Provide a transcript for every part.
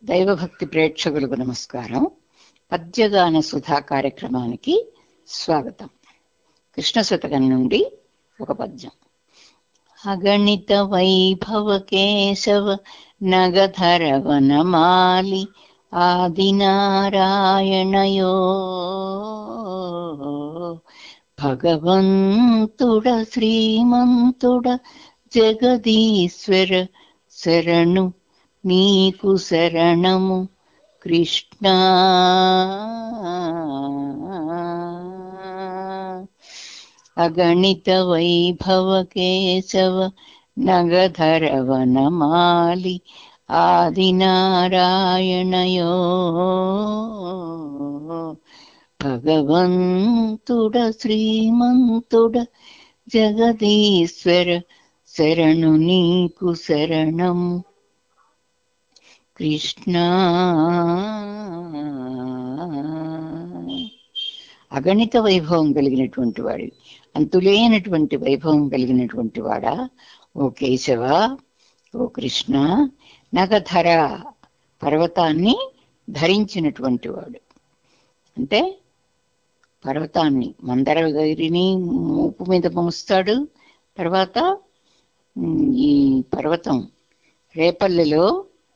దైవభక్తి ప్రేక్షకులకు నమస్కారం పద్యగాన సుధా కార్యక్రమానికి స్వాగతం కృష్ణ శతకం నుండి ఒక పద్యం అగణిత వైభవ కేశవ నగధర వనమాలి ఆదినారాయణయో భగవంతుడ శ్రీమంతుడ జగదీశ్వర శరణు నీకు శరణము కృష్ణ అగణిత వైభవ కేశవ నగధర వనమాలి ఆదినారాయణయో భగవంతుడ శ్రీమంతుడ జగదీశ్వర శరణు నీకు శరణము కృష్ణ అగణిత వైభవం కలిగినటువంటి వాడు అంతులేనటువంటి వైభవం కలిగినటువంటి వాడా ఓ కేశవ ఓ కృష్ణ నగధర పర్వతాన్ని ధరించినటువంటి వాడు అంటే పర్వతాన్ని మందరగిరిని మూపు మీద మోస్తాడు తర్వాత ఈ పర్వతం రేపల్లెలో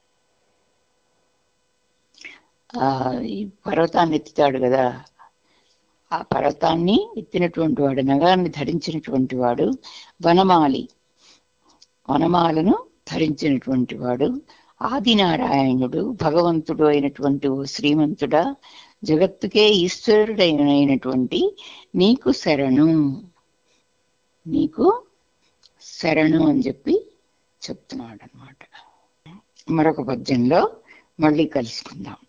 ఈ పర్వతాన్ని ఎత్తుతాడు కదా ఆ పర్వతాన్ని ఎత్తినటువంటి వాడు నగరాన్ని ధరించినటువంటి వాడు వనమాలి వనమాలను ధరించినటువంటి వాడు ఆదినారాయణుడు భగవంతుడు అయినటువంటి ఓ శ్రీమంతుడా జగత్తుకే ఈశ్వరుడైనటువంటి నీకు శరణు నీకు శరణు అని చెప్పి చెప్తున్నాడు అనమాట మరొక పద్యంలో మళ్ళీ కలుసుకుందాం